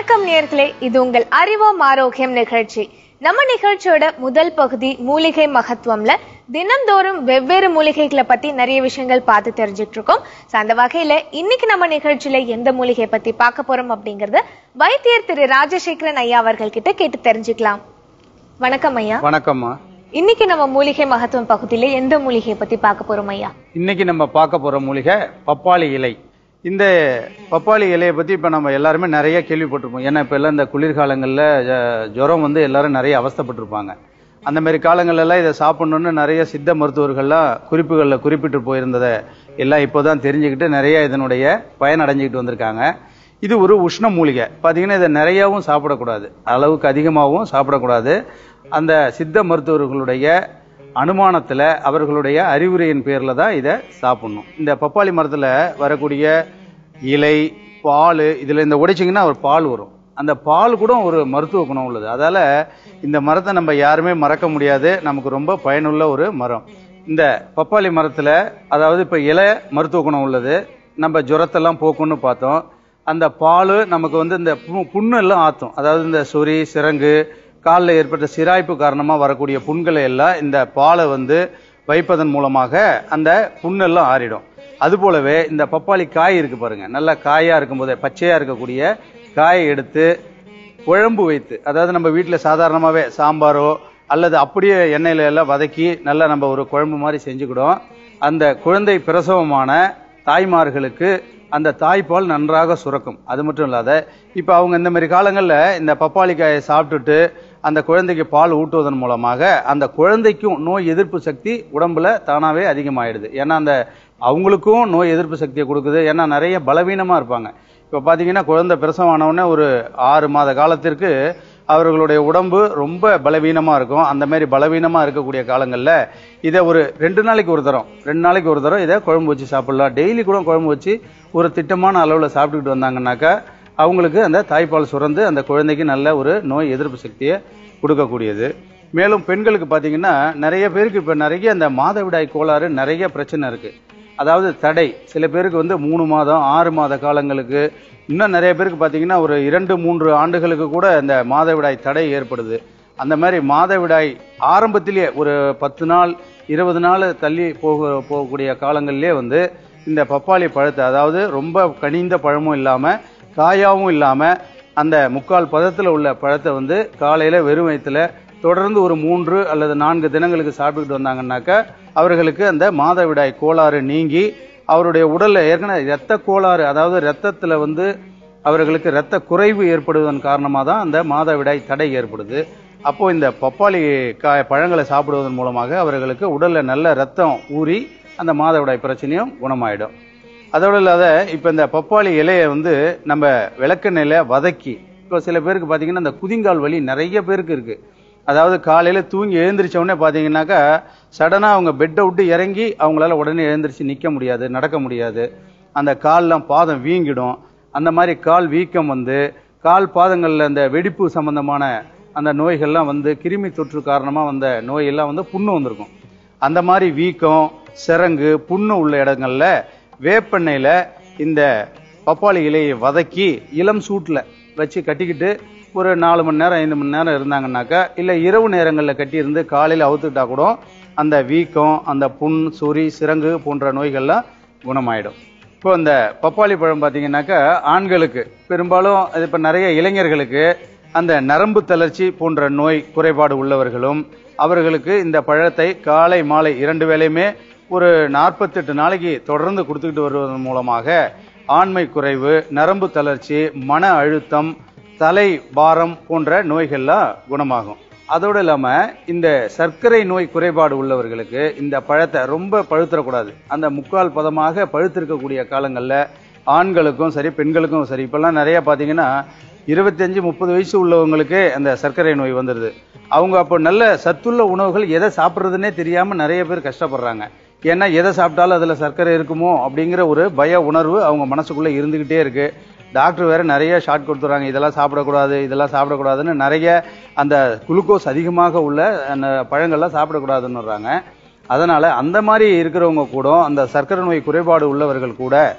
வணக்கம் நேர்களே இது உங்கள் அறிவோம் ஆரோக்கியம் நிகழ்ச்சி நம்ம நிகழ்ச்சியோட முதல் பகுதி மூலிகை மகத்துவம்ல தினந்தோறும் வெவ்வேறு மூலிகைகளை பத்தி நிறைய விஷயங்கள் பார்த்து தெரிஞ்சுட்டு இருக்கோம் So, அந்த வகையில இன்னைக்கு நம்ம நிகழ்ச்சியில எந்த மூலிகை பத்தி பார்க்க போறோம் அப்படிங்கறத வைத்தியர் திரு ராஜசேகரன் ஐயா அவர்கள் கிட்ட கேட்டு தெரிஞ்சுக்கலாம் வணக்கம் ஐயா வணக்கம்மா இன்னைக்கு நம்ம மூலிகை மகத்துவம் பகுதியில எந்த மூலிகையை பத்தி பார்க்க போறோம் ஐயா இன்னைக்கு நம்ம பார்க்க போற மூலிகை பப்பாளி இலை இந்த பப்பாளி இலையை பத்தி இப்ப நம்ம எல்லாருமே நிறைய கேள்விப்பட்டிருப்போம் ஏன்னா இப்ப எல்லாம் இந்த குளிர்காலங்கள்ல ஜ- ஜுரம் வந்து எல்லாரும் நிறைய அவஸ்தைப்பட்டிருப்பாங்க அந்த மாதிரி காலங்கள்ல எல்லாம் இதை சாப்பிடணும்னு நிறைய சித்த மருத்துவர்கள்லாம் குறிப்புகளில் குறிப்பிட்டு போயிருந்ததை எல்லாம் இப்போதான் தெரிஞ்சுக்கிட்டு நிறைய இதனுடைய பயன் அடைஞ்சுக்கிட்டு வந்திருக்காங்க இது ஒரு உஷ்ண மூலிகை பார்த்தீங்கன்னா இதை நிறையாவும் சாப்பிடக்கூடாது அளவுக்கு அதிகமாகவும் சாப்பிடக்கூடாது அந்த சித்த மருத்துவர்களுடைய அனுமானத்துல அவர்களுடைய அறிவுரையின் பேர்ல தான் இதை சாப்பிடணும் இந்த பப்பாளி மரத்துல வரக்கூடிய இலை பால் இதுல இந்த உடைச்சிங்கன்னா ஒரு பால் வரும் அந்த பால் கூட ஒரு மருத்துவ குணம் உள்ளது அதால இந்த மரத்தை நம்ம யாருமே மறக்க முடியாது நமக்கு ரொம்ப பயனுள்ள ஒரு மரம் இந்த பப்பாளி மரத்துல அதாவது இப்ப இலை மருத்துவ குணம் உள்ளது நம்ம ஜுரத்தெல்லாம் போக்கும்னு பார்த்தோம் அந்த பால் நமக்கு வந்து இந்த பு- புண்ணு எல்லாம் ஆத்தும் அதாவது இந்த சொறி சிரங்கு காலில் ஏற்பட்ட சிராய்ப்பு காரணமா வரக்கூடிய புண்களை எல்லாம் இந்த பாலை வந்து வைப்பதன் மூலமாக அந்த புண்ணெல்லாம் ஆறிடும் அது போலவே இந்த பப்பாளி காய் இருக்கு பாருங்க நல்லா காயா இருக்கும்போதே பச்சையா இருக்கக்கூடிய காயை எடுத்து குழம்பு வைத்து அதாவது நம்ம வீட்டில் சாதாரணமாகவே சாம்பாரோ அல்லது அப்படியே எண்ணெயில எல்லாம் வதக்கி நல்லா நம்ம ஒரு குழம்பு மாதிரி செஞ்சுக்கிடும் அந்த குழந்தை பிரசவமான தாய்மார்களுக்கு அந்த தாய்ப்பால் நன்றாக சுரக்கும் அது மட்டும் இல்லாத இப்போ அவங்க இந்த மாதிரி காலங்களில் இந்த பப்பாளி காயை சாப்பிட்டுட்டு அந்த குழந்தைக்கு பால் ஊட்டுவதன் மூலமாக அந்த குழந்தைக்கும் நோய் எதிர்ப்பு சக்தி உடம்புல தானாவே அதிகமாயிடுது ஏன்னா அந்த அவங்களுக்கும் நோய் எதிர்ப்பு சக்தியை கொடுக்குது ஏன்னா நிறைய பலவீனமா இருப்பாங்க இப்போ பார்த்தீங்கன்னா குழந்தை பிரசவம் ஆன உடனே ஒரு ஆறு மாத காலத்திற்கு அவர்களுடைய உடம்பு ரொம்ப பலவீனமா இருக்கும் அந்த மாதிரி பலவீனமா இருக்கக்கூடிய காலங்களில் இதை ஒரு ரெண்டு நாளைக்கு ஒரு தரம் ரெண்டு நாளைக்கு ஒரு தரம் இதை குழம்பு வச்சு சாப்பிடலாம் டெய்லி கூட குழம்பு வச்சு ஒரு திட்டமான அளவில் சாப்பிட்டுக்கிட்டு வந்தாங்கன்னாக்கா அவங்களுக்கு அந்த தாய்ப்பால் சுரந்து அந்த குழந்தைக்கு நல்ல ஒரு நோய் எதிர்ப்பு சக்தியை கொடுக்கக்கூடியது மேலும் பெண்களுக்கு பார்த்தீங்கன்னா நிறைய பேருக்கு இப்போ நிறைய அந்த மாதவிடாய் கோளாறு நிறைய பிரச்சனை இருக்கு அதாவது தடை சில பேருக்கு வந்து மூணு மாதம் ஆறு மாத காலங்களுக்கு இன்னும் நிறைய பேருக்கு பார்த்தீங்கன்னா ஒரு இரண்டு மூன்று ஆண்டுகளுக்கு கூட இந்த மாதவிடாய் தடை ஏற்படுது அந்த மாதிரி மாதவிடாய் ஆரம்பத்திலேயே ஒரு பத்து நாள் இருபது நாள் தள்ளி போக போகக்கூடிய காலங்கள்லேயே வந்து இந்த பப்பாளி பழத்தை அதாவது ரொம்ப கனிந்த பழமும் இல்லாமல் காயாவும் இல்லாமல் அந்த முக்கால் பதத்தில் உள்ள பழத்தை வந்து காலையில் வெறும் வயிற்றுல தொடர்ந்து ஒரு மூன்று அல்லது நான்கு தினங்களுக்கு சாப்பிட்டுக்கிட்டு வந்தாங்கன்னாக்கா அவர்களுக்கு அந்த மாதவிடாய் கோளாறு நீங்கி அவருடைய உடல்ல ஏற்கனவே இரத்த கோளாறு அதாவது இரத்தத்துல வந்து அவர்களுக்கு இரத்த குறைவு ஏற்படுவதன் காரணமாக தான் அந்த மாதவிடாய் தடை ஏற்படுது அப்போ இந்த பப்பாளி காய் பழங்களை சாப்பிடுவதன் மூலமாக அவர்களுக்கு உடல்ல நல்ல ரத்தம் ஊறி அந்த மாதவிடாய் பிரச்சனையும் குணமாயிடும் அதோட இல்லாத இப்போ இந்த பப்பாளி இலையை வந்து நம்ம விளக்கெண்ணெயில வதக்கி இப்போ சில பேருக்கு பார்த்தீங்கன்னா இந்த குதிங்கால் வலி நிறைய பேருக்கு இருக்கு அதாவது காலையில தூங்கி எழுந்திரிச்ச உடனே பார்த்தீங்கன்னாக்கா சடனாக அவங்க பெட்டை விட்டு இறங்கி அவங்களால உடனே எழுந்திரிச்சு நிற்க முடியாது நடக்க முடியாது அந்த கால்லாம் பாதம் வீங்கிடும் அந்த மாதிரி கால் வீக்கம் வந்து கால் பாதங்களில் அந்த வெடிப்பு சம்பந்தமான அந்த நோய்கள்லாம் வந்து கிருமி தொற்று காரணமாக வந்த நோயெல்லாம் வந்து புண்ணு வந்திருக்கும் அந்த மாதிரி வீக்கம் சிரங்கு புண்ணு உள்ள இடங்கள்ல வேப்பெண்ணெயில இந்த பப்பாளி இலையை வதக்கி இளம் சூட்டில் வச்சு கட்டிக்கிட்டு ஒரு நாலு மணி நேரம் ஐந்து மணி நேரம் இருந்தாங்கன்னாக்கா இல்லை இரவு நேரங்களில் கட்டியிருந்து காலையில் அவுத்துக்கிட்டா கூட அந்த வீக்கம் அந்த புண் சொறி சிரங்கு போன்ற நோய்கள்லாம் குணமாயிடும் இப்போ இந்த பப்பாளி பழம் பார்த்தீங்கன்னாக்கா ஆண்களுக்கு பெரும்பாலும் அது இப்போ நிறைய இளைஞர்களுக்கு அந்த நரம்பு தளர்ச்சி போன்ற நோய் குறைபாடு உள்ளவர்களும் அவர்களுக்கு இந்த பழத்தை காலை மாலை இரண்டு வேளையுமே ஒரு நாற்பத்தெட்டு நாளைக்கு தொடர்ந்து கொடுத்துக்கிட்டு வருவதன் மூலமாக ஆண்மை குறைவு நரம்பு தளர்ச்சி மன அழுத்தம் தலை பாரம் போன்ற நோய்கள்லாம் குணமாகும் அதோடு இல்லாம இந்த சர்க்கரை நோய் குறைபாடு உள்ளவர்களுக்கு இந்த பழத்தை ரொம்ப பழுத்துறக்கூடாது அந்த முக்கால் பதமாக பழுத்திருக்கக்கூடிய காலங்களில் ஆண்களுக்கும் சரி பெண்களுக்கும் சரி இப்பெல்லாம் நிறைய பார்த்தீங்கன்னா இருபத்தஞ்சு முப்பது வயசு உள்ளவங்களுக்கு அந்த சர்க்கரை நோய் வந்துடுது அவங்க அப்போ நல்ல சத்துள்ள உணவுகள் எதை சாப்பிட்றதுனே தெரியாம நிறைய பேர் கஷ்டப்படுறாங்க ஏன்னா எதை சாப்பிட்டாலும் அதுல சர்க்கரை இருக்குமோ அப்படிங்கிற ஒரு பய உணர்வு அவங்க மனசுக்குள்ள இருந்துகிட்டே இருக்கு டாக்டர் வேற நிறைய ஷார்ட் கொடுத்துறாங்க இதெல்லாம் சாப்பிடக்கூடாது இதெல்லாம் சாப்பிடக்கூடாதுன்னு நிறைய அந்த குளுக்கோஸ் அதிகமாக உள்ள அந்த பழங்கள்லாம் சாப்பிடக்கூடாதுன்னுறாங்க அதனால அந்த மாதிரி இருக்கிறவங்க கூட அந்த சர்க்கரை நோய் குறைபாடு உள்ளவர்கள் கூட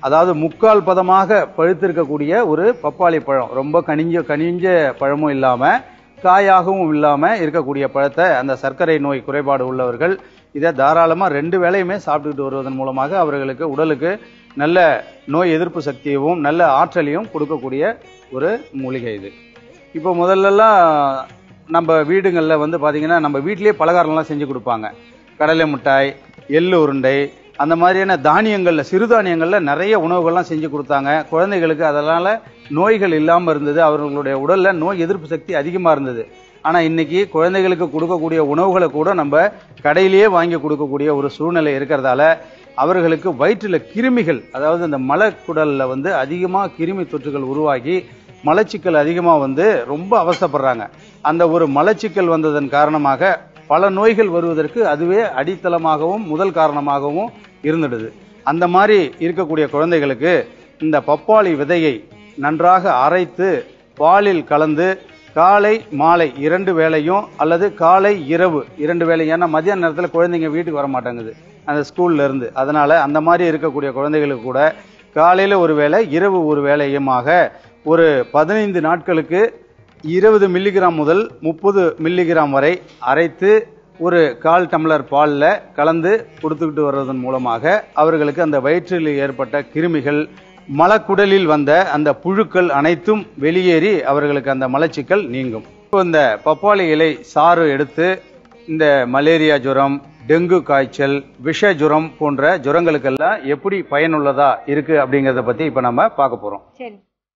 அதாவது முக்கால் பதமாக பழுத்திருக்கக்கூடிய ஒரு பப்பாளி பழம் ரொம்ப கனிஞ்ச கனிஞ்ச பழமும் இல்லாம காயாகவும் இல்லாம இருக்கக்கூடிய பழத்தை அந்த சர்க்கரை நோய் குறைபாடு உள்ளவர்கள் இதை தாராளமா ரெண்டு வேளையுமே சாப்பிட்டுக்கிட்டு வருவதன் மூலமாக அவர்களுக்கு உடலுக்கு நல்ல நோய் எதிர்ப்பு சக்தியவும் நல்ல ஆற்றலையும் கொடுக்கக்கூடிய ஒரு மூலிகை இது இப்போ முதல்லலாம் நம்ம வீடுங்களில் வந்து பார்த்தீங்கன்னா நம்ம வீட்டிலேயே பலகாரம்லாம் செஞ்சு கொடுப்பாங்க கடலை மிட்டாய் எள்ளு உருண்டை அந்த மாதிரியான தானியங்கள்ல சிறுதானியங்கள்ல நிறைய உணவுகள்லாம் செஞ்சு கொடுத்தாங்க குழந்தைகளுக்கு அதனால நோய்கள் இல்லாம இருந்தது அவர்களுடைய உடல்ல நோய் எதிர்ப்பு சக்தி அதிகமா இருந்தது ஆனா இன்னைக்கு குழந்தைகளுக்கு கொடுக்கக்கூடிய உணவுகளை கூட நம்ம கடையிலேயே வாங்கி கொடுக்கக்கூடிய ஒரு சூழ்நிலை இருக்கிறதால அவர்களுக்கு வயிற்றுல கிருமிகள் அதாவது இந்த மலக்குடல்ல வந்து அதிகமா கிருமி தொற்றுகள் உருவாகி மலச்சிக்கல் அதிகமா வந்து ரொம்ப அவஸ்தைப்படுறாங்க அந்த ஒரு மலச்சிக்கல் வந்ததன் காரணமாக பல நோய்கள் வருவதற்கு அதுவே அடித்தளமாகவும் முதல் காரணமாகவும் இருந்துடுது அந்த மாதிரி இருக்கக்கூடிய குழந்தைகளுக்கு இந்த பப்பாளி விதையை நன்றாக அரைத்து பாலில் கலந்து காலை மாலை இரண்டு வேளையும் அல்லது காலை இரவு இரண்டு வேளை ஏன்னா மதியான நேரத்தில் குழந்தைங்க வீட்டுக்கு வர மாட்டேங்குது அந்த ஸ்கூல்ல இருந்து அதனால அந்த மாதிரி இருக்கக்கூடிய குழந்தைகளுக்கு கூட காலையில ஒரு வேளை இரவு ஒரு வேளையுமாக ஒரு பதினைந்து நாட்களுக்கு இருபது மில்லிகிராம் முதல் முப்பது மில்லிகிராம் வரை அரைத்து ஒரு கால் டம்ளர் பாலில் கலந்து கொடுத்துக்கிட்டு வர்றதன் மூலமாக அவர்களுக்கு அந்த வயிற்றில் ஏற்பட்ட கிருமிகள் மலக்குடலில் வந்த அந்த புழுக்கள் அனைத்தும் வெளியேறி அவர்களுக்கு அந்த மலச்சிக்கல் நீங்கும் இப்போ இந்த பப்பாளி இலை சாறு எடுத்து இந்த மலேரியா ஜுரம் டெங்கு காய்ச்சல் விஷ ஜுரம் போன்ற ஜுரங்களுக்கெல்லாம் எப்படி பயனுள்ளதா இருக்கு அப்படிங்கறத பத்தி இப்ப நம்ம பார்க்க போறோம் சரி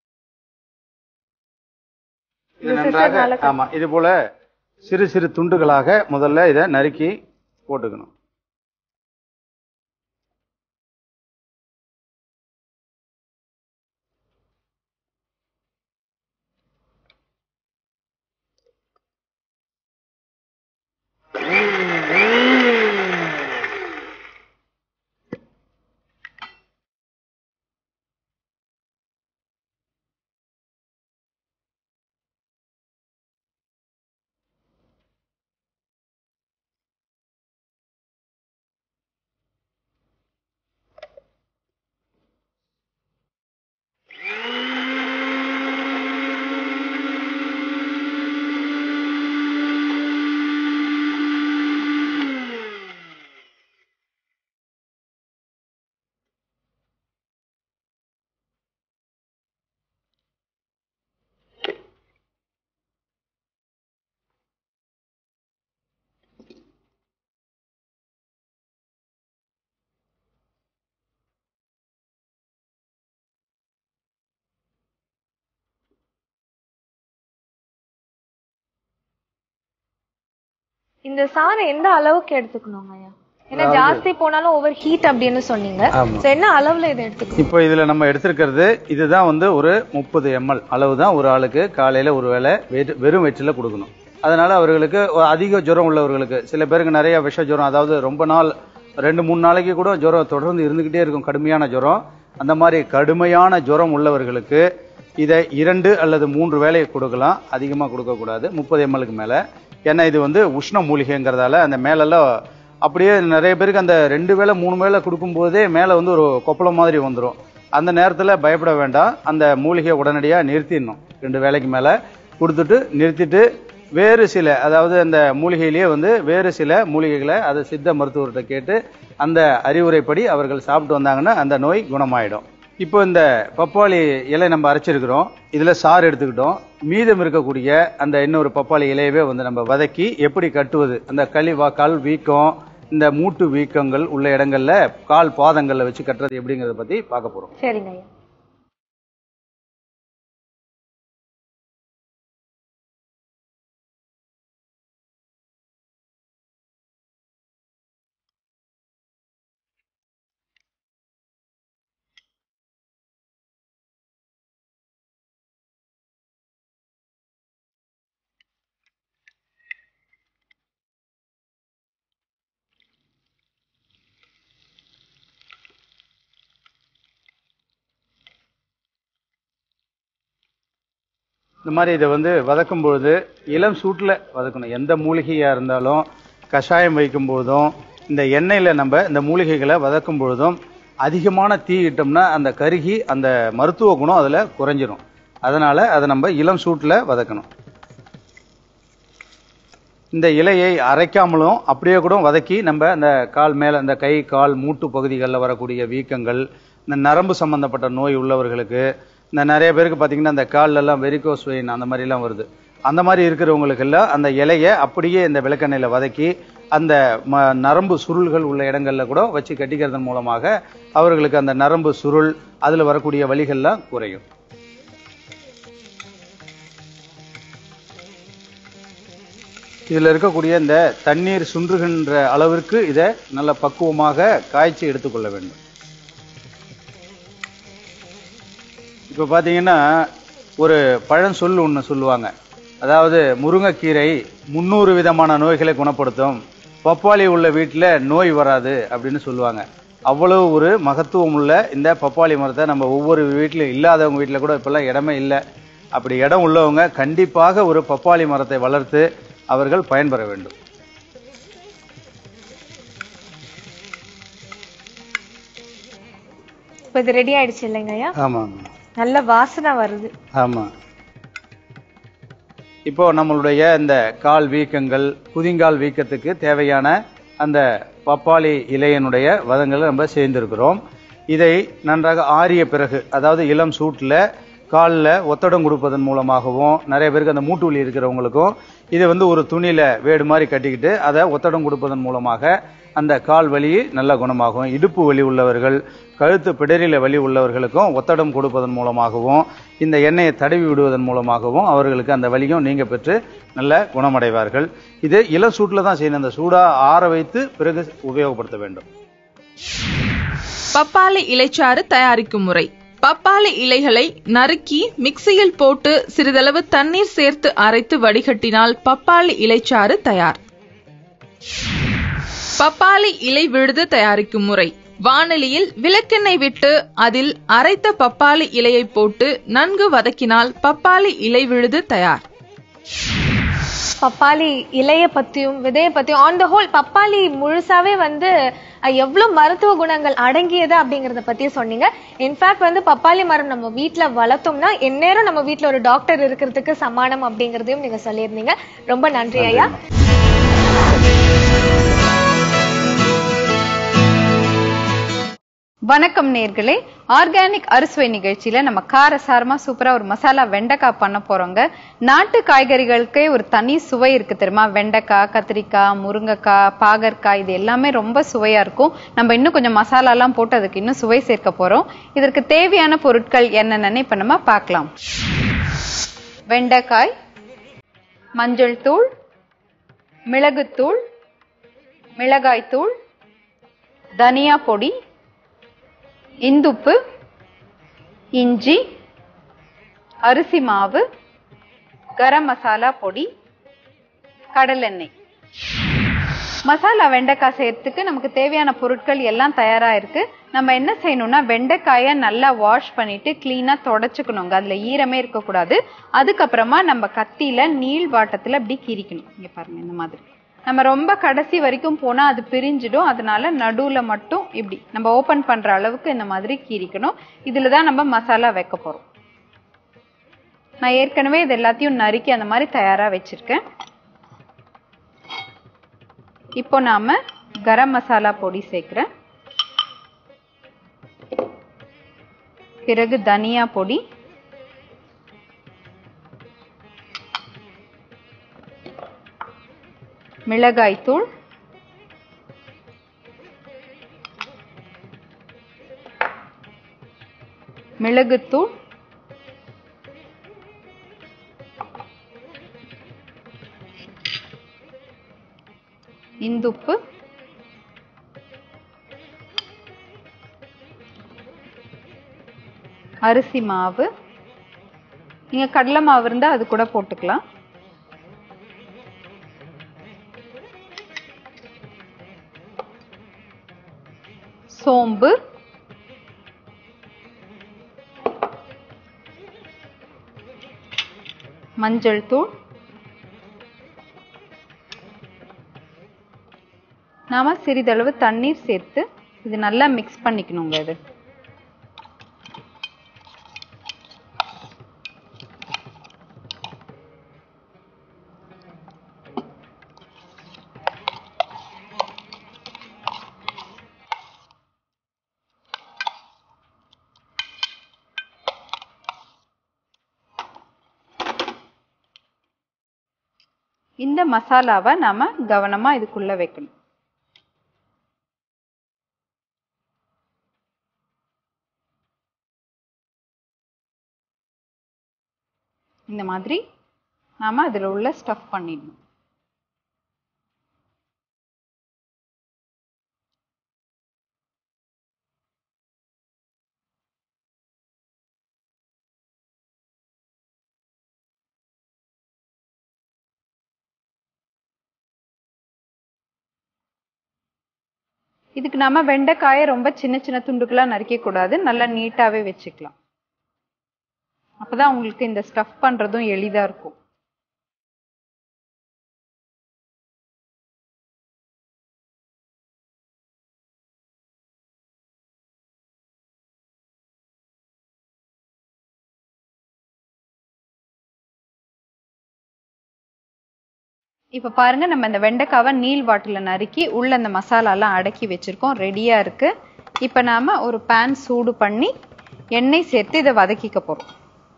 இது இது நன்றாக சிஸ்டர் நல்லா ஆமா இது போல சிறு சிறு துண்டுகளாக முதல்ல இதை நறுக்கி போட்டுக்கணும் இந்த சாறை எந்த அளவுக்கு எடுத்துக்கணுங்க ஐயா ஏன்னா ஜாஸ்தி போனாலும் ஓவர் ஹீட் அப்படின்னு சொன்னீங்க ஆமா. So, என்ன அளவுல இதை எடுத்துக்கணும் இப்போ இதுல நம்ம எடுத்திருக்கிறது இதுதான் வந்து ஒரு முப்பது எம்எல் அளவு தான் ஒரு ஆளுக்கு காலையில ஒரு வேளை வெறு- வெறும் வயிற்றுல கொடுக்கணும் அதனால அவர்களுக்கு ஒரு அதிக ஜுரம் உள்ளவர்களுக்கு சில பேருக்கு நிறைய விஷ ஜுரம் அதாவது ரொம்ப நாள் ரெண்டு மூணு நாளைக்கு கூட ஜுரம் தொடர்ந்து இருந்துகிட்டே இருக்கும் கடுமையான ஜுரம் அந்த மாதிரி கடுமையான ஜுரம் உள்ளவர்களுக்கு இதை இரண்டு அல்லது மூன்று வேளை கொடுக்கலாம் அதிகமாக கொடுக்கக்கூடாது முப்பது எம்எல்க்கு மேலே ஏன்னா இது வந்து உஷ்ண மூலிகைங்கிறதால அந்த மேலெல்லாம் அப்படியே நிறைய பேருக்கு அந்த ரெண்டு வேளை மூணு வேளை கொடுக்கும்போதே மேலே வந்து ஒரு கொப்பளம் மாதிரி வந்துடும் அந்த நேரத்தில் பயப்பட வேண்டாம் அந்த மூலிகையை உடனடியாக நிறுத்திடணும் ரெண்டு வேளைக்கு மேலே கொடுத்துட்டு நிறுத்திட்டு வேறு சில அதாவது அந்த மூலிகையிலேயே வந்து வேறு சில மூலிகைகளை அதை சித்த மருத்துவர்கிட்ட கேட்டு அந்த அறிவுரைப்படி அவர்கள் சாப்பிட்டு வந்தாங்கன்னா அந்த நோய் குணமாயிடும் இப்போ இந்த பப்பாளி இலை நம்ம அரைச்சிருக்கிறோம் இதுல சாறு எடுத்துக்கிட்டோம் மீதம் இருக்கக்கூடிய அந்த இன்னொரு பப்பாளி இலையவே வந்து நம்ம வதக்கி எப்படி கட்டுவது அந்த களிவா கால் வீக்கம் இந்த மூட்டு வீக்கங்கள் உள்ள இடங்கள்ல கால் பாதங்கள்ல வச்சு கட்டுறது எப்படிங்கறத பத்தி பார்க்க போறோம் சரிங்க ஐயா இந்த மாதிரி இதை வந்து வதக்கும் பொழுது இளம் சூட்டில் வதக்கணும் எந்த மூலிகையா இருந்தாலும் கஷாயம் வைக்கும் போதும் இந்த எண்ணெயில நம்ம இந்த மூலிகைகளை வதக்கும் பொழுதும் அதிகமான தீ இட்டோம்னா அந்த கருகி அந்த மருத்துவ குணம் அதில் குறைஞ்சிரும் அதனால அதை நம்ம இளம் சூட்டில் வதக்கணும் இந்த இலையை அரைக்காமலும் அப்படியே கூட வதக்கி நம்ம அந்த கால் மேலே அந்த கை கால் மூட்டு பகுதிகளில் வரக்கூடிய வீக்கங்கள் இந்த நரம்பு சம்பந்தப்பட்ட நோய் உள்ளவர்களுக்கு இந்த நிறைய பேருக்கு பார்த்தீங்கன்னா அந்த கால்ல எல்லாம் வெரிகோஸ் வெயின் அந்த மாதிரிலாம் வருது அந்த மாதிரி இருக்கிறவங்களுக்கெல்லாம் அந்த இலையை அப்படியே இந்த விளக்கெண்ணெயில் வதக்கி அந்த ம நரம்பு சுருள்கள் உள்ள இடங்கள்ல கூட வச்சு கட்டிக்கிறதன் மூலமாக அவர்களுக்கு அந்த நரம்பு சுருள் அதில் வரக்கூடிய வலிகள்லாம் குறையும் இதில் இருக்கக்கூடிய இந்த தண்ணீர் சுன்றுகின்ற அளவிற்கு இதை நல்ல பக்குவமாக காய்ச்சி எடுத்துக்கொள்ள வேண்டும் இப்போ பார்த்தீங்கன்னா ஒரு பழஞ்சொல் ஒன்று சொல்லுவாங்க அதாவது முருங்கைக்கீரை முந்நூறு விதமான நோய்களை குணப்படுத்தும் பப்பாளி உள்ள வீட்டில் நோய் வராது அப்படின்னு சொல்லுவாங்க அவ்வளவு ஒரு மகத்துவம் உள்ள இந்த பப்பாளி மரத்தை நம்ம ஒவ்வொரு வீட்டிலும் இல்லாதவங்க வீட்டில் கூட இப்போல்லாம் இடமே இல்லை அப்படி இடம் உள்ளவங்க கண்டிப்பாக ஒரு பப்பாளி மரத்தை வளர்த்து அவர்கள் பயன்பெற வேண்டும் இப்போ இது ரெடி ஆயிடுச்சு இல்லைங்க ஐயா ஆமாம் நல்ல வாசனை வருது ஆமாம் இப்போ நம்மளுடைய இந்த கால் வீக்கங்கள் குதிங்கால் வீக்கத்துக்கு தேவையான அந்த பப்பாளி இலையினுடைய வதங்களை நம்ம சேர்ந்திருக்கிறோம் இதை நன்றாக ஆறிய பிறகு அதாவது இளம் சூட்டில் காலில் ஒத்தடம் கொடுப்பதன் மூலமாகவும் நிறைய பேருக்கு அந்த மூட்டு வலி இருக்கிறவங்களுக்கும் இதை வந்து ஒரு துணியில வேடு மாதிரி கட்டிக்கிட்டு அதை ஒத்தடம் கொடுப்பதன் மூலமாக அந்த கால் வலி நல்ல குணமாகும் இடுப்பு வலி உள்ளவர்கள் கழுத்து பிடரில வலி உள்ளவர்களுக்கும் ஒத்தடம் கொடுப்பதன் மூலமாகவும் இந்த எண்ணெயை தடவி விடுவதன் மூலமாகவும் அவர்களுக்கு அந்த வலியும் நீங்க பெற்று நல்ல குணமடைவார்கள் இது இள சூட்டில் தான் செய்யணும் அந்த சூடா ஆற வைத்து பிறகு உபயோகப்படுத்த வேண்டும் பப்பாளி இலைச்சாறு தயாரிக்கும் முறை பப்பாளி இலைகளை நறுக்கி மிக்சியில் போட்டு சிறிதளவு தண்ணீர் சேர்த்து அரைத்து வடிகட்டினால் பப்பாளி இலைச்சாறு தயார் பப்பாளி இலை விழுது தயாரிக்கும் முறை வாணலியில் விளக்கெண்ணெய் விட்டு அதில் அரைத்த பப்பாளி இலையை போட்டு நன்கு வதக்கினால் பப்பாளி இலை விழுது தயார் பப்பாளி இலைய பத்தியும் விதைய பத்தியும் ஆன் த ஹோல் பப்பாளி முழுசாவே வந்து அஹ், எவ்வளவு மருத்துவ குணங்கள் அடங்கியது அப்படிங்கறத பத்தி சொன்னீங்க இன்ஃபேக்ட் வந்து பப்பாளி மரம் நம்ம வீட்ல வளர்த்தோம்னா எந்நேரம் நம்ம வீட்ல ஒரு டாக்டர் இருக்கிறதுக்கு சமானம் அப்படிங்கறதையும் நீங்க சொல்லியிருந்தீங்க ரொம்ப நன்றி ஐயா வணக்கம் நேர்களே ஆர்கானிக் அறுசுவை நிகழ்ச்சியில நம்ம காரசாரமா சூப்பரா ஒரு மசாலா வெண்டைக்காய் பண்ண போறோங்க நாட்டு காய்கறிகளுக்கே ஒரு தனி சுவை இருக்கு தெரியுமா வெண்டைக்காய் கத்திரிக்காய் முருங்கைக்காய் பாகற்காய் இது எல்லாமே ரொம்ப சுவையா இருக்கும் நம்ம இன்னும் கொஞ்சம் மசாலா எல்லாம் போட்டு அதுக்கு இன்னும் சுவை சேர்க்க போறோம் இதற்கு தேவையான பொருட்கள் என்னென்னு இப்ப நம்ம பார்க்கலாம் வெண்டைக்காய் மஞ்சள் தூள் மிளகுத்தூள் மிளகாய்த்தூள் தனியா பொடி இந்துப்பு இஞ்சி அரிசி மாவு கரம் மசாலா பொடி கடலெண்ணெய் மசாலா வெண்டைக்காய் செய்யறதுக்கு நமக்கு தேவையான பொருட்கள் எல்லாம் தயாரா இருக்கு நம்ம என்ன செய்யணும்னா வெண்டைக்காயை நல்லா வாஷ் பண்ணிட்டு கிளீனா தொடச்சுக்கணுங்க அதுல ஈரமே இருக்கக்கூடாது அதுக்கப்புறமா நம்ம கத்தியில நீள் வாட்டத்துல அப்படி கீறிக்கணும் இங்க பாருங்க இந்த மாதிரி நம்ம ரொம்ப கடைசி வரைக்கும் போனா அது பிரிஞ்சிடும் அதனால நடுவுல மட்டும் இப்படி நம்ம ஓபன் பண்ற அளவுக்கு இந்த மாதிரி கீறிக்கணும் இதுல தான் நம்ம மசாலா வைக்க போறோம் நான் ஏற்கனவே இது எல்லாத்தையும் நறுக்கி அந்த மாதிரி தயாரா வச்சிருக்கேன் இப்போ நாம கரம் மசாலா பொடி சேர்க்கிறேன் பிறகு தனியா பொடி மிளகாய் தூள் மிளகுத்தூள் இந்துப்பு அரிசி மாவு நீங்க கடலை மாவு இருந்தா அது கூட போட்டுக்கலாம் சோம்பு மஞ்சள் தூள் நாம சிறிதளவு தண்ணீர் சேர்த்து இது நல்லா மிக்ஸ் பண்ணிக்கணுங்க இது இந்த மசாலாவை நாம கவனமா இதுக்குள்ள வைக்கணும் இந்த மாதிரி நாம அதுல உள்ள ஸ்டஃப் பண்ணிடணும் இதுக்கு நம்ம வெண்டைக்காயை ரொம்ப சின்ன சின்ன துண்டுகளா நறுக்க கூடாது நல்லா நீட்டாவே வச்சுக்கலாம் அப்பதான் உங்களுக்கு இந்த ஸ்டஃப் பண்றதும் எளிதா இருக்கும் இப்ப பாருங்க நம்ம இந்த வெண்டைக்காவை நீல் வாட்டில நறுக்கி உள்ள அந்த மசாலா எல்லாம் அடக்கி வச்சிருக்கோம் ரெடியா இருக்கு இப்ப நாம ஒரு பேன் சூடு பண்ணி எண்ணெய் சேர்த்து இதை வதக்கிக்க போறோம்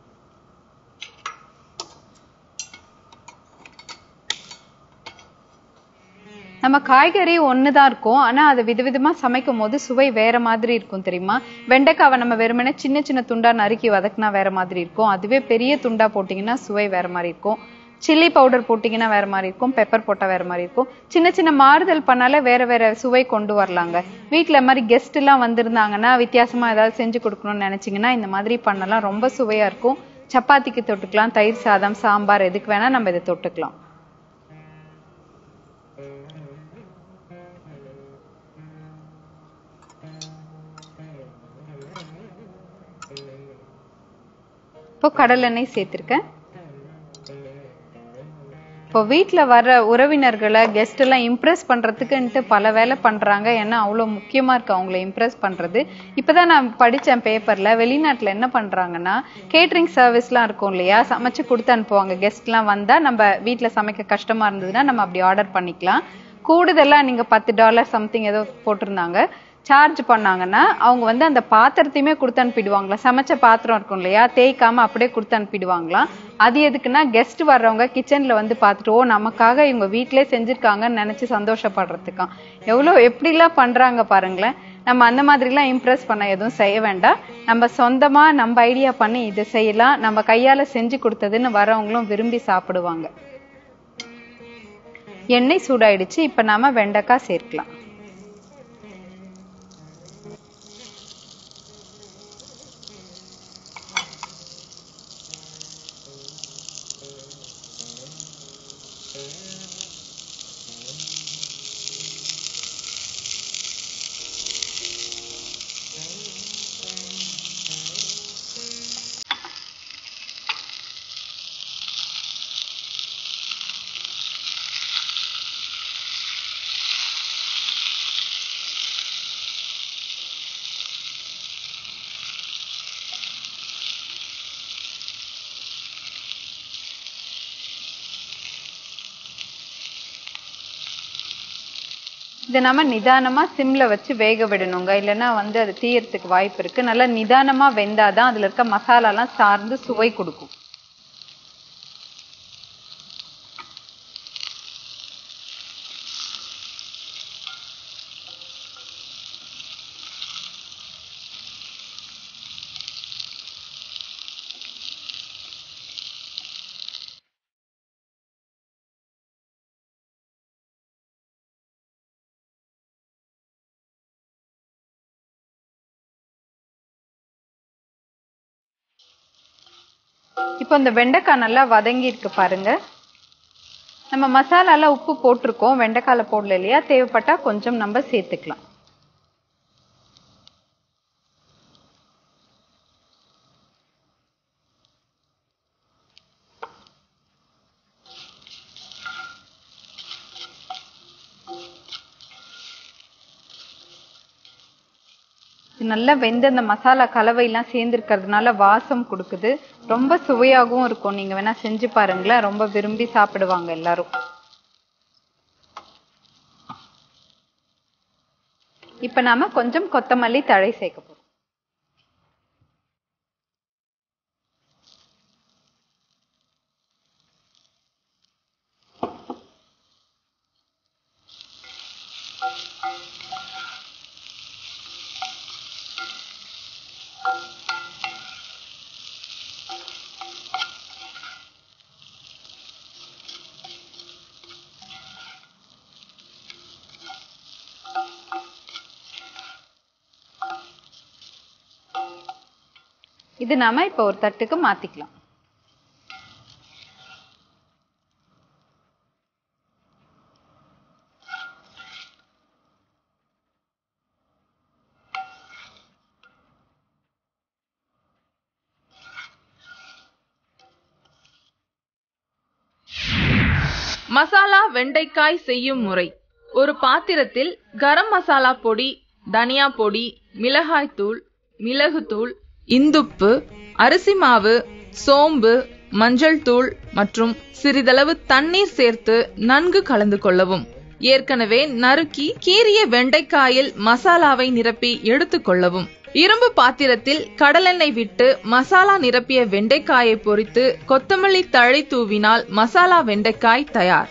நம்ம காய்கறி ஒண்ணுதான் இருக்கும் ஆனா அதை விதவிதமா சமைக்கும் போது சுவை வேற மாதிரி இருக்கும் தெரியுமா வெண்டைக்காவை நம்ம வெறுமனே சின்ன சின்ன துண்டா நறுக்கி வதக்குனா வேற மாதிரி இருக்கும் அதுவே பெரிய துண்டா போட்டீங்கன்னா சுவை வேற மாதிரி இருக்கும் சில்லி பவுடர் போட்டீங்கன்னா வேற மாதிரி இருக்கும் பெப்பர் போட்டா வேற மாதிரி இருக்கும் சின்ன சின்ன மாறுதல் பண்ணாலே வேற வேற சுவை கொண்டு வரலாங்க வீட்ல மாதிரி கெஸ்ட் எல்லாம் வந்திருந்தாங்கன்னா வித்தியாசமா ஏதாவது செஞ்சு கொடுக்கணும்னு நினைச்சீங்கன்னா இந்த மாதிரி பண்ணலாம் ரொம்ப சுவையா இருக்கும் சப்பாத்திக்கு தொட்டுக்கலாம் தயிர் சாதம் சாம்பார் எதுக்கு வேணா நம்ம இதை தொட்டுக்கலாம் இப்போ கடலெண்ணெய் சேர்த்திருக்கேன் இப்போ வீட்ல வர்ற உறவினர்களை கெஸ்ட் எல்லாம் இம்ப்ரெஸ் பண்றதுக்குன்ட்டு பல வேலை பண்றாங்க ஏன்னா அவ்வளவு முக்கியமா இருக்கு அவங்கள இம்ப்ரெஸ் பண்றது இப்பதான் நான் படிச்சேன் பேப்பர்ல வெளிநாட்டுல என்ன பண்றாங்கன்னா கேட்டரிங் சர்வீஸ்லாம் இருக்கும் இல்லையா சமைச்சு கொடுத்து அனுப்புவாங்க கெஸ்ட் எல்லாம் வந்தா நம்ம வீட்ல சமைக்க கஷ்டமா இருந்ததுன்னா நம்ம அப்படி ஆர்டர் பண்ணிக்கலாம் கூடுதலா நீங்க பத்து டாலர் சம்திங் ஏதோ போட்டிருந்தாங்க சார்ஜ் பண்ணாங்கன்னா அவங்க வந்து அந்த பாத்திரத்தையுமே கொடுத்து அனுப்பிடுவாங்களா சமைச்ச பாத்திரம் இருக்கும் இல்லையா தேய்க்காம அப்படியே கொடுத்து அனுப்பிடுவாங்களாம் அது எதுக்குன்னா கெஸ்ட் வர்றவங்க கிச்சன்ல வந்து பார்த்துட்டு ஓ நமக்காக இவங்க வீட்டிலே செஞ்சிருக்காங்கன்னு நினைச்சு சந்தோஷப்படுறதுக்காம் எவ்வளவு எப்படிலாம் பண்றாங்க பாருங்களேன் நம்ம அந்த மாதிரிலாம் இம்ப்ரெஸ் பண்ண எதுவும் செய்ய வேண்டாம் நம்ம சொந்தமா நம்ம ஐடியா பண்ணி இதை செய்யலாம் நம்ம கையால செஞ்சு கொடுத்ததுன்னு வரவங்களும் விரும்பி சாப்பிடுவாங்க எண்ணெய் சூடாயிடுச்சு இப்ப நாம வெண்டைக்காய் சேர்க்கலாம் இதை நம்ம நிதானமா சிம்ல வச்சு வேக விடணுங்க இல்லைன்னா வந்து அது தீயறதுக்கு வாய்ப்பு இருக்கு நல்லா நிதானமா வெந்தாதான் அதுல இருக்க மசாலா எல்லாம் சார்ந்து சுவை கொடுக்கும் இப்போ இந்த வெண்டைக்காய் நல்லா வதங்கி இருக்கு பாருங்க நம்ம மசாலால உப்பு போட்டிருக்கோம் வெண்டைக்காயில போடல இல்லையா தேவைப்பட்டா கொஞ்சம் நம்ம சேர்த்துக்கலாம் இது நல்லா வெந்த அந்த மசாலா கலவையெல்லாம் சேர்ந்துருக்கிறதுனால வாசம் கொடுக்குது ரொம்ப சுவையாகவும் இருக்கும் நீங்க வேணா செஞ்சு பாருங்களேன் ரொம்ப விரும்பி சாப்பிடுவாங்க எல்லாரும் இப்ப நாம கொஞ்சம் கொத்தமல்லி தழை சேர்க்க போறோம் இது நாம இப்ப ஒரு தட்டுக்கு மாத்திக்கலாம் மசாலா வெண்டைக்காய் செய்யும் முறை ஒரு பாத்திரத்தில் கரம் மசாலா பொடி தனியா பொடி மிளகாய்த்தூள் மிளகுத்தூள் இந்துப்பு அரிசி மாவு சோம்பு மஞ்சள் தூள் மற்றும் சிறிதளவு தண்ணீர் சேர்த்து நன்கு கலந்து கொள்ளவும் ஏற்கனவே நறுக்கி கீறிய வெண்டைக்காயில் மசாலாவை நிரப்பி எடுத்துக் கொள்ளவும் இரும்பு பாத்திரத்தில் கடலெண்ணெய் விட்டு மசாலா நிரப்பிய வெண்டைக்காயை பொரித்து கொத்தமல்லி தழை தூவினால் மசாலா வெண்டைக்காய் தயார்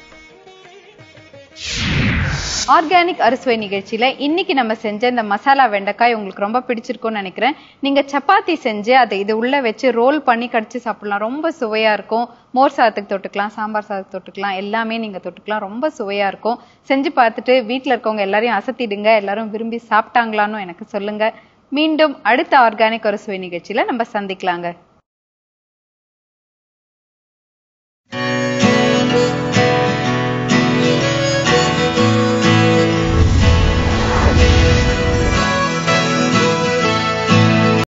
ஆர்கானிக் அறுசுவை நிகழ்ச்சியில இன்னைக்கு நம்ம செஞ்ச இந்த மசாலா வெண்டைக்காய் உங்களுக்கு ரொம்ப பிடிச்சிருக்கும்னு நினைக்கிறேன் நீங்க சப்பாத்தி செஞ்சு அதை இது உள்ள வச்சு ரோல் பண்ணி கடிச்சு சாப்பிடலாம் ரொம்ப சுவையா இருக்கும் மோர் சாதத்துக்கு தொட்டுக்கலாம் சாம்பார் சாதத்துக்கு தொட்டுக்கலாம் எல்லாமே நீங்க தொட்டுக்கலாம் ரொம்ப சுவையா இருக்கும் செஞ்சு பார்த்துட்டு வீட்ல இருக்கவங்க எல்லாரையும் அசத்திடுங்க எல்லாரும் விரும்பி சாப்பிட்டாங்களான்னு எனக்கு சொல்லுங்க மீண்டும் அடுத்த ஆர்கானிக் அறுசுவை நிகழ்ச்சியில நம்ம சந்திக்கலாங்க